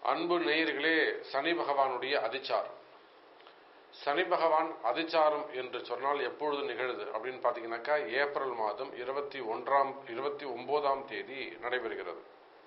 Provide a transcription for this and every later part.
அன்பு நேயர்களே சனி பகவானுடைய அதிச்சாரம் சனி பகவான் அதிச்சாரம் என்று சொன்னால் எப்பொழுது நிகழுது அப்படின்னு பார்த்தீங்கன்னாக்கா ஏப்ரல் மாதம் இருபத்தி ஒன்றாம் இருபத்தி ஒன்பதாம் தேதி நடைபெறுகிறது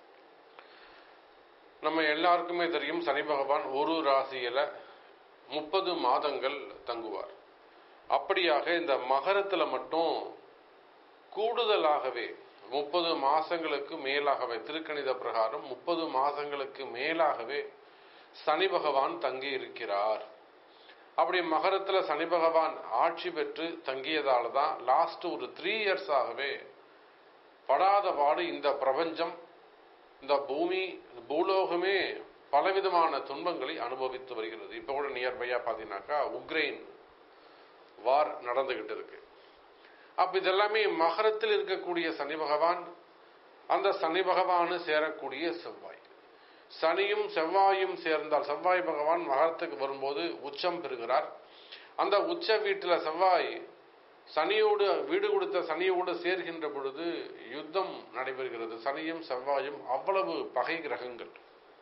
நம்ம எல்லாருக்குமே தெரியும் சனி பகவான் ஒரு ராசியில முப்பது மாதங்கள் தங்குவார் அப்படியாக இந்த மகரத்துல மட்டும் கூடுதலாகவே முப்பது மாசங்களுக்கு மேலாகவே திருக்கணித பிரகாரம் முப்பது மாசங்களுக்கு மேலாகவே சனி பகவான் தங்கி இருக்கிறார் அப்படி மகரத்துல சனி பகவான் ஆட்சி பெற்று தங்கியதால தான் லாஸ்ட் ஒரு த்ரீ இயர்ஸ் ஆகவே படாத பாடு இந்த பிரபஞ்சம் இந்த பூமி பூலோகமே பலவிதமான துன்பங்களை அனுபவித்து வருகிறது இப்போ கூட நியர்பையா பார்த்தீங்கன்னாக்கா உக்ரைன் வார் நடந்துகிட்டு இருக்கு அப்ப இதெல்லாமே மகரத்தில் இருக்கக்கூடிய சனி பகவான் அந்த சனி பகவானு சேரக்கூடிய செவ்வாய் சனியும் செவ்வாயும் சேர்ந்தால் செவ்வாய் பகவான் மகரத்துக்கு வரும்போது உச்சம் பெறுகிறார் அந்த உச்ச வீட்டுல செவ்வாய் சனியோடு வீடு கொடுத்த சனியோடு சேர்கின்ற பொழுது யுத்தம் நடைபெறுகிறது சனியும் செவ்வாயும் அவ்வளவு பகை கிரகங்கள்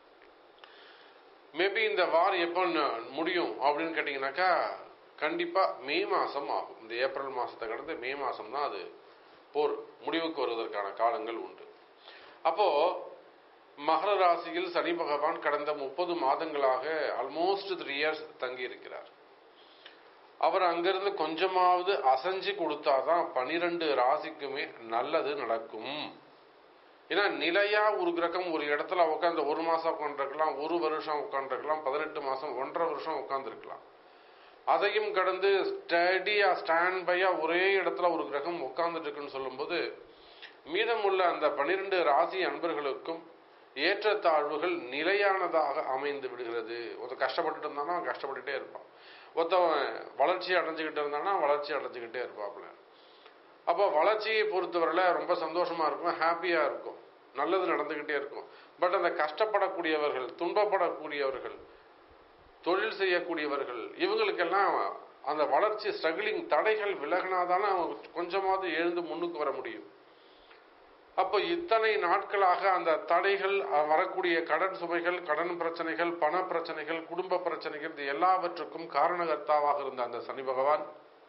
மேபி இந்த வார் எப்போ முடியும் அப்படின்னு கேட்டீங்கன்னாக்கா கண்டிப்பா மே மாசம் ஆகும் இந்த ஏப்ரல் மாசத்தை கடந்து மே மாசம் தான் அது போர் முடிவுக்கு வருவதற்கான காலங்கள் உண்டு அப்போ மகர ராசியில் சனி பகவான் கடந்த முப்பது மாதங்களாக ஆல்மோஸ்ட் த்ரீ இயர்ஸ் தங்கி இருக்கிறார் அவர் அங்கிருந்து கொஞ்சமாவது அசைஞ்சு கொடுத்தாதான் பனிரெண்டு ராசிக்குமே நல்லது நடக்கும் ஏன்னா நிலையா ஒரு கிரகம் ஒரு இடத்துல உட்காந்து ஒரு மாசம் உட்காந்துருக்கலாம் ஒரு வருஷம் உட்காந்துருக்கலாம் பதினெட்டு மாசம் ஒன்றரை வருஷம் உட்காந்துருக்கலாம் அதையும் கடந்து ஸ்டடியா ஸ்டாண்ட் பையா ஒரே இடத்துல ஒரு கிரகம் உட்கார்ந்துட்டு இருக்குன்னு சொல்லும்போது மீதமுள்ள அந்த பனிரெண்டு ராசி அன்பர்களுக்கும் ஏற்றத்தாழ்வுகள் நிலையானதாக அமைந்து விடுகிறது ஒருத்தன் கஷ்டப்பட்டுட்டு இருந்தானா அவன் கஷ்டப்பட்டுட்டே இருப்பான் ஒருத்தவன் வளர்ச்சி அடைஞ்சுக்கிட்டு இருந்தானா வளர்ச்சி அடைஞ்சுக்கிட்டே இருப்பாப்புல அப்போ வளர்ச்சியை பொறுத்தவரையில் ரொம்ப சந்தோஷமா இருக்கும் ஹாப்பியா இருக்கும் நல்லது நடந்துகிட்டே இருக்கும் பட் அந்த கஷ்டப்படக்கூடியவர்கள் துன்பப்படக்கூடியவர்கள் தொழில் செய்யக்கூடியவர்கள் இவங்களுக்கெல்லாம் அந்த வளர்ச்சி ஸ்ட்ரகிளிங் தடைகள் விலகினாதானே அவங்க கொஞ்சமாவது எழுந்து முன்னுக்கு வர முடியும் அப்போ இத்தனை நாட்களாக அந்த தடைகள் வரக்கூடிய கடன் சுமைகள் கடன் பிரச்சனைகள் பண பிரச்சனைகள் குடும்ப பிரச்சனைகள் இது எல்லாவற்றுக்கும் காரணகர்த்தாவாக இருந்த அந்த சனி பகவான்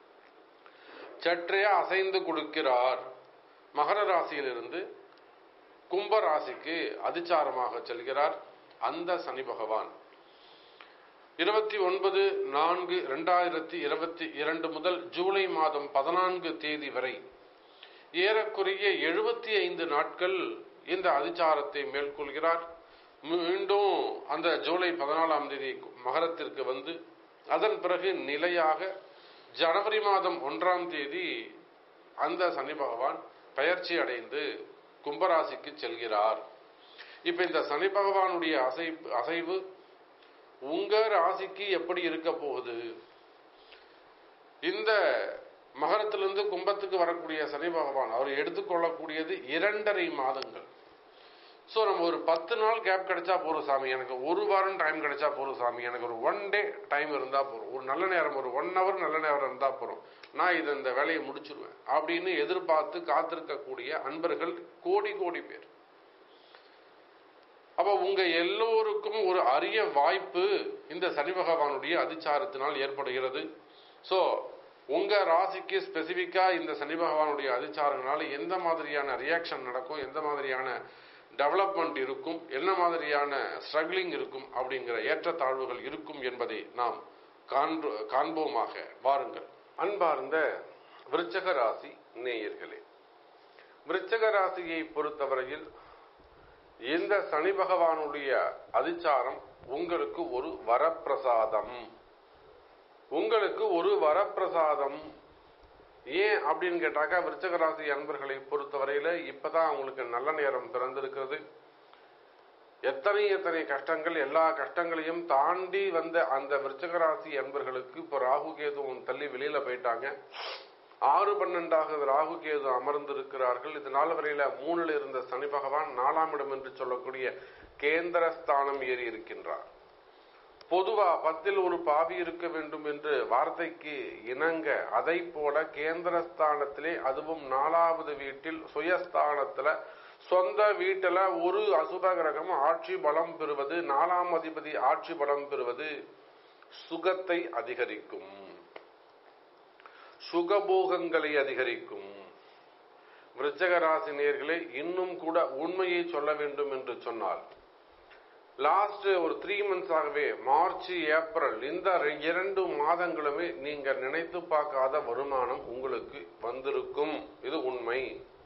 சற்றே அசைந்து கொடுக்கிறார் மகர ராசியிலிருந்து கும்ப ராசிக்கு அதிச்சாரமாக செல்கிறார் அந்த சனி பகவான் இருபத்தி ஒன்பது நான்கு இரண்டாயிரத்தி இருபத்தி இரண்டு முதல் ஜூலை மாதம் பதினான்கு தேதி வரை ஏறக்குறைய எழுபத்தி ஐந்து நாட்கள் இந்த அதிச்சாரத்தை மேற்கொள்கிறார் மீண்டும் அந்த ஜூலை பதினாலாம் தேதி மகரத்திற்கு வந்து அதன் பிறகு நிலையாக ஜனவரி மாதம் ஒன்றாம் தேதி அந்த சனி பகவான் பயிற்சி அடைந்து கும்பராசிக்கு செல்கிறார் இப்ப இந்த சனி பகவானுடைய அசைவு அசைவு உங்க ராசிக்கு எப்படி இருக்க போகுது இந்த மகரத்திலிருந்து கும்பத்துக்கு வரக்கூடிய சனி பகவான் அவர் எடுத்துக்கொள்ளக்கூடியது இரண்டரை மாதங்கள் ஸோ நம்ம ஒரு பத்து நாள் கேப் கிடைச்சா போதும் சாமி எனக்கு ஒரு வாரம் டைம் கிடைச்சா போதும் சாமி எனக்கு ஒரு ஒன் டே டைம் இருந்தால் போதும் ஒரு நல்ல நேரம் ஒரு ஒன் ஹவர் நல்ல நேரம் இருந்தால் போதும் நான் இதை இந்த வேலையை முடிச்சிருவேன் அப்படின்னு எதிர்பார்த்து காத்திருக்கக்கூடிய அன்பர்கள் கோடி கோடி பேர் அப்ப உங்க எல்லோருக்கும் ஒரு அரிய வாய்ப்பு இந்த சனி பகவானுடைய அதிச்சாரத்தினால் ஏற்படுகிறது ஸோ உங்க ராசிக்கு ஸ்பெசிபிக்கா இந்த சனி பகவானுடைய அதிச்சாரங்களால எந்த மாதிரியான ரியாக்ஷன் நடக்கும் எந்த மாதிரியான டெவலப்மெண்ட் இருக்கும் என்ன மாதிரியான ஸ்ட்ரகிளிங் இருக்கும் அப்படிங்கிற ஏற்றத்தாழ்வுகள் இருக்கும் என்பதை நாம் காண்போமாக வாருங்கள் அன்பார்ந்த விருச்சக ராசி நேயர்களே விருச்சக ராசியை பொறுத்தவரையில் இந்த சனி பகவானுடைய அதிச்சாரம் உங்களுக்கு ஒரு வரப்பிரசாதம் உங்களுக்கு ஒரு வரப்பிரசாதம் ஏன் அப்படின்னு கேட்டாக்கா விருச்சக ராசி அன்பர்களை பொறுத்தவரையில இப்பதான் அவங்களுக்கு நல்ல நேரம் பிறந்திருக்கிறது எத்தனை எத்தனை கஷ்டங்கள் எல்லா கஷ்டங்களையும் தாண்டி வந்த அந்த விருச்சக ராசி அன்பர்களுக்கு இப்போ ராகு கேதுவும் தள்ளி வெளியில போயிட்டாங்க ஆறு பன்னெண்டாக ராகு கேது அமர்ந்திருக்கிறார்கள் இது நாள் வரையில மூணுல இருந்த சனி பகவான் நாலாம் இடம் என்று சொல்லக்கூடிய கேந்திர ஸ்தானம் ஏறி இருக்கின்றார் பொதுவா பத்தில் ஒரு பாவி இருக்க வேண்டும் என்று வார்த்தைக்கு இணங்க அதை போல கேந்திரஸ்தானத்திலே அதுவும் நாலாவது வீட்டில் சுயஸ்தானத்துல சொந்த வீட்டுல ஒரு அசுப கிரகம் ஆட்சி பலம் பெறுவது நாலாம் அதிபதி ஆட்சி பலம் பெறுவது சுகத்தை அதிகரிக்கும் சுகபோகங்களை அதிகரிக்கும் விருச்சக ராசி நேர்களே இன்னும் கூட உண்மையை சொல்ல வேண்டும் என்று சொன்னால் லாஸ்ட் ஒரு த்ரீ மந்த்ஸ் ஆகவே மார்ச் ஏப்ரல் இந்த ரெ- இரண்டு மாதங்களுமே நீங்கள் நினைத்து பார்க்காத வருமானம் உங்களுக்கு வந்திருக்கும் இது உண்மை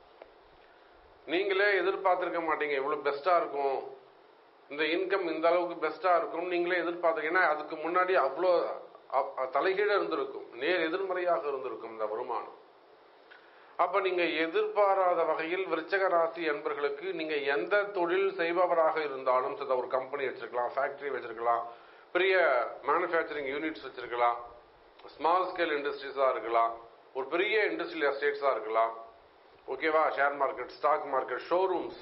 நீங்களே எதிர்பார்த்திருக்க மாட்டீங்க இவ்வளவு பெஸ்டா இருக்கும் இந்த இன்கம் இந்த அளவுக்கு பெஸ்டா இருக்கும் நீங்களே எதிர்பார்த்து ஏன்னா அதுக்கு முன்னாடி அவ்வளோ அ- அ- தலைகீழ இருந்திருக்கும் நேர் எதிர்மறையாக இருந்திருக்கும் இந்த வருமானம் அப்ப நீங்க எதிர்பாராத வகையில் விருச்சக ராசி என்பர்களுக்கு நீங்க எந்த தொழில் செய்பவராக இருந்தாலும் சரி, ஒரு கம்பெனி வச்சிருக்கலாம் ஃபேக்டரி வச்சிருக்கலாம் பெரிய மேனுஃபேக்சரிங் யூனிட்ஸ் வச்சிருக்கலாம் ஸ்மால் ஸ்கேல் இண்டஸ்ட்ரீஸா இருக்கலாம் ஒரு பெரிய இண்டஸ்ட்ரியல் எஸ்டேட்ஸா இருக்கலாம் ஓகேவா share market stock market showrooms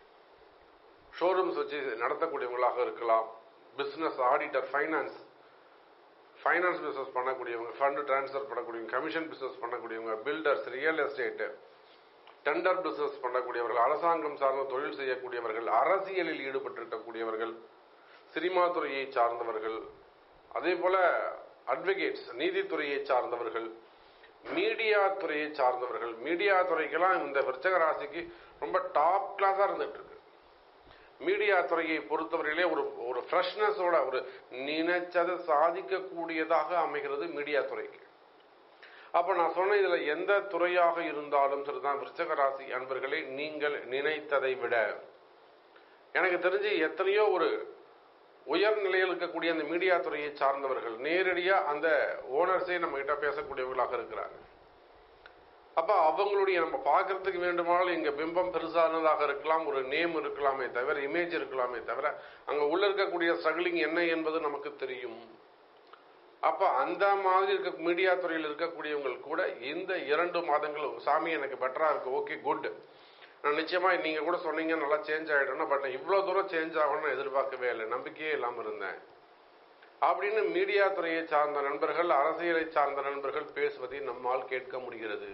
showrooms வச்சு நடத்தக்கூடியவங்களாக இருக்கலாம் business auditor finance finance business பண்ணக்கூடியவங்க ஃபண்ட் டிரான்ஸ்ஃபர் பண்ணக்கூடியவங்க கமிஷன் பிசினஸ் பண்ணக்கூடியவங்க builders real estate tender business பண்ணக்கூடியவர்கள் அரசாங்கம் சார்ந்த தொழில் செய்யக்கூடியவர்கள் அரசியலில் ஈடுபட்டிருக்கக்கூடியவர்கள் சினிமா துறையை சார்ந்தவர்கள் அதே போல அட்வொகேட்ஸ் நீதித்துறையை சார்ந்தவர்கள் மீடியா துறையை சார்ந்தவர்கள் மீடியா துறைக்கெல்லாம் இந்த விருச்சக ராசிக்கு ரொம்ப டாப் கிளாஸா இருந்துட்டு இருக்கு மீடியா துறையை பொறுத்தவரையிலே ஒரு ஒரு ஃப்ரெஷ்னஸோட ஒரு நினைச்சதை சாதிக்கக்கூடியதாக அமைகிறது மீடியா துறைக்கு அப்ப நான் சொன்ன இதுல எந்த துறையாக இருந்தாலும் சரிதான் விருச்சக ராசி அன்பர்களே நீங்கள் நினைத்ததை விட எனக்கு தெரிஞ்சு எத்தனையோ ஒரு உயர் நிலையில் இருக்கக்கூடிய அந்த மீடியா துறையை சார்ந்தவர்கள் நேரடியா அந்த ஓனர்ஸே நம்ம கிட்ட பேசக்கூடியவர்களாக இருக்கிறாங்க அப்ப அவங்களுடைய நம்ம பார்க்கறதுக்கு வேண்டுமானாலும் இங்க பிம்பம் பெருசானதாக இருக்கலாம் ஒரு நேம் இருக்கலாமே தவிர இமேஜ் இருக்கலாமே தவிர அங்க உள்ள இருக்கக்கூடிய ஸ்ட்ரகிளிங் என்ன என்பது நமக்கு தெரியும் அப்ப அந்த மாதிரி இருக்க மீடியா துறையில் இருக்கக்கூடியவங்க கூட இந்த இரண்டு மாதங்கள் சாமி எனக்கு பெட்டரா இருக்கு ஓகே குட் நான் நிச்சயமா நீங்க கூட சொன்னீங்க நல்லா சேஞ்ச் ஆயிடும்னா பட் இவ்வளவு தூரம் சேஞ்ச் ஆகும்னு நான் எதிர்பார்க்கவே இல்லை நம்பிக்கையே இல்லாம இருந்தேன் அப்படின்னு மீடியா துறையை சார்ந்த நண்பர்கள் அரசியலை சார்ந்த நண்பர்கள் பேசுவதை நம்மால் கேட்க முடிகிறது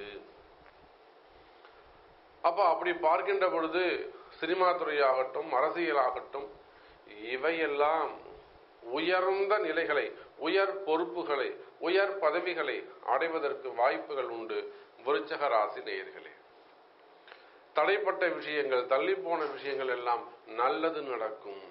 அப்ப அப்படி பார்க்கின்ற பொழுது சினிமா துறையாகட்டும் அரசியலாகட்டும் இவையெல்லாம் உயர்ந்த நிலைகளை உயர் பொறுப்புகளை உயர் பதவிகளை அடைவதற்கு வாய்ப்புகள் உண்டு விருச்சக ராசி நேயர்களே தடைப்பட்ட விஷயங்கள் தள்ளி போன விஷயங்கள் எல்லாம் நல்லது நடக்கும்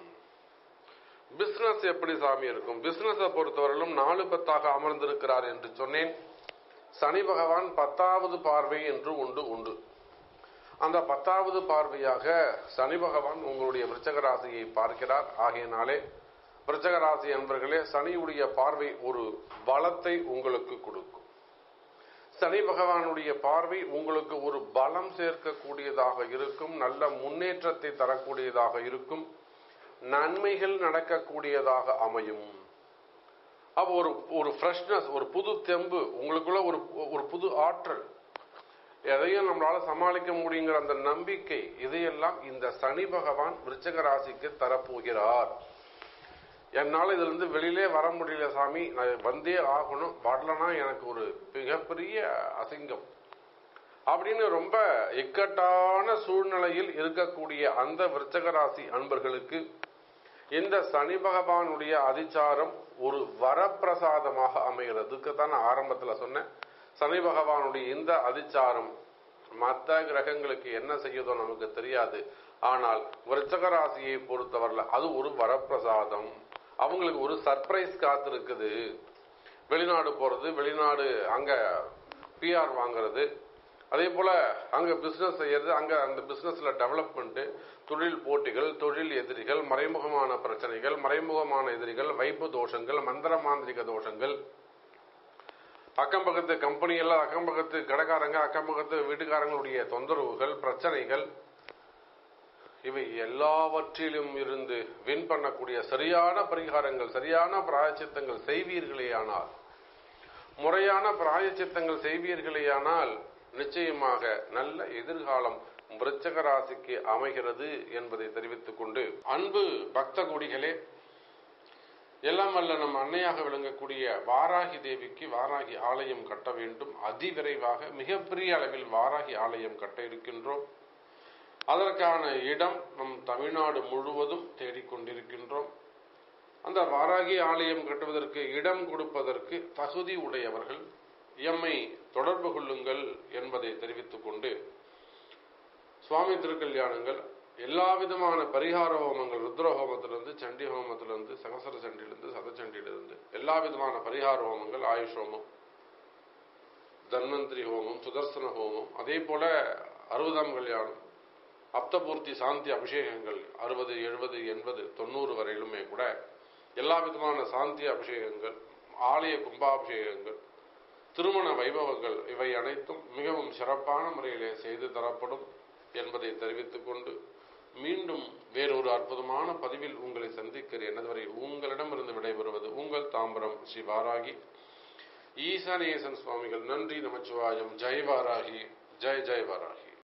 பிசினஸ் எப்படி சாமி இருக்கும் பிசினஸை பொறுத்தவரையிலும் நாலு பத்தாக அமர்ந்திருக்கிறார் என்று சொன்னேன் சனி பகவான் பத்தாவது பார்வை என்று உண்டு உண்டு அந்த பத்தாவது பார்வையாக சனி பகவான் உங்களுடைய விருச்சக ராசியை பார்க்கிறார் ஆகையினாலே விருச்சக ராசி என்பர்களே சனியுடைய பார்வை ஒரு பலத்தை உங்களுக்கு கொடுக்கும் சனி பகவானுடைய பார்வை உங்களுக்கு ஒரு பலம் சேர்க்கக்கூடியதாக இருக்கும் நல்ல முன்னேற்றத்தை தரக்கூடியதாக இருக்கும் நன்மைகள் நடக்கக்கூடியதாக அமையும் அப்போ ஒரு ஒரு ஃப்ரெஷ்னஸ் ஒரு புது தெம்பு உங்களுக்குள்ள ஒரு ஒரு புது ஆற்றல் எதையும் நம்மளால சமாளிக்க முடியுங்கிற அந்த நம்பிக்கை இதையெல்லாம் இந்த சனி பகவான் விருச்சக ராசிக்கு தரப்போகிறார் என்னால இதுல இருந்து வெளியிலே வர முடியல சாமி நான் வந்தே ஆகணும் வரலனா எனக்கு ஒரு மிகப்பெரிய அசிங்கம் அப்படின்னு ரொம்ப இக்கட்டான சூழ்நிலையில் இருக்கக்கூடிய அந்த விருச்சக ராசி அன்பர்களுக்கு இந்த சனி பகவானுடைய அதிச்சாரம் ஒரு வரப்பிரசாதமாக அமைகிறது இதுக்கு தான் நான் ஆரம்பத்துல சொன்னேன் சனி பகவானுடைய இந்த அதிச்சாரம் மற்ற கிரகங்களுக்கு என்ன செய்யுதோ நமக்கு தெரியாது ஆனால் விருச்சக ராசியை பொறுத்தவரையில் அது ஒரு வரப்பிரசாதம் அவங்களுக்கு ஒரு சர்ப்ரைஸ் காத்திருக்குது வெளிநாடு போறது வெளிநாடு அங்க பிஆர் வாங்குறது அதே போல அங்க பிசினஸ் செய்யறது அங்க அந்த பிசினஸ்ல டெவலப்மெண்ட் தொழில் போட்டிகள் தொழில் எதிரிகள் மறைமுகமான பிரச்சனைகள் மறைமுகமான எதிரிகள் வைப்பு தோஷங்கள் மந்திர மாந்திரிக தோஷங்கள் அக்கம் பக்கத்து கம்பெனி எல்லாம் அக்கம் பக்கத்து கடைக்காரங்க அக்கம் பக்கத்து வீட்டுக்காரங்களுடைய தொந்தரவுகள் பிரச்சனைகள் இவை எல்லாவற்றிலும் இருந்து வின் பண்ணக்கூடிய சரியான பரிகாரங்கள் சரியான பிராயச்சித்தங்கள் செய்வீர்களேயானால் முறையான பிராயச்சித்தங்கள் செய்வீர்களேயானால் நிச்சயமாக நல்ல எதிர்காலம் விருச்சக ராசிக்கு அமைகிறது என்பதை தெரிவித்துக் கொண்டு அன்பு பக்த கொடிகளே எல்லாம் வல்ல நம் அன்னையாக விளங்கக்கூடிய வாராகி தேவிக்கு வாராகி ஆலயம் கட்ட வேண்டும் அதிவிரைவாக மிகப்பெரிய அளவில் வாராகி ஆலயம் கட்ட இருக்கின்றோம் அதற்கான இடம் நம் தமிழ்நாடு முழுவதும் தேடிக்கொண்டிருக்கின்றோம் அந்த வாராகி ஆலயம் கட்டுவதற்கு இடம் கொடுப்பதற்கு தகுதி உடையவர்கள் எம்மை தொடர்பு கொள்ளுங்கள் என்பதை தெரிவித்துக் கொண்டு சுவாமி திருக்கல்யாணங்கள் எல்லா விதமான பரிகார ஹோமங்கள் ருத்ர ஹோமத்திலிருந்து சண்டி ஹோமத்திலிருந்து சகசர சண்டியிலிருந்து சதச்சண்டியிலிருந்து எல்லா விதமான பரிகார ஹோமங்கள் ஆயுஷ் ஹோமம் தன்வந்திரி ஹோமம் சுதர்சன ஹோமம் அதே போல அறுபதாம் கல்யாணம் அப்தபூர்த்தி சாந்தி அபிஷேகங்கள் அறுபது எழுபது எண்பது தொண்ணூறு வரையிலுமே கூட எல்லா விதமான சாந்தி அபிஷேகங்கள் ஆலய கும்பாபிஷேகங்கள் திருமண வைபவங்கள் இவை அனைத்தும் மிகவும் சிறப்பான முறையிலே செய்து தரப்படும் என்பதை தெரிவித்துக் கொண்டு மீண்டும் வேறொரு அற்புதமான பதிவில் உங்களை சந்திக்கிறேன் அதுவரை உங்களிடமிருந்து விடைபெறுவது உங்கள் தாம்பரம் ஸ்ரீ வாராகி ஈசானேசன் சுவாமிகள் நன்றி நமச்சிவாயம் ஜெய் வாராகி ஜெய் ஜெய் வாராகி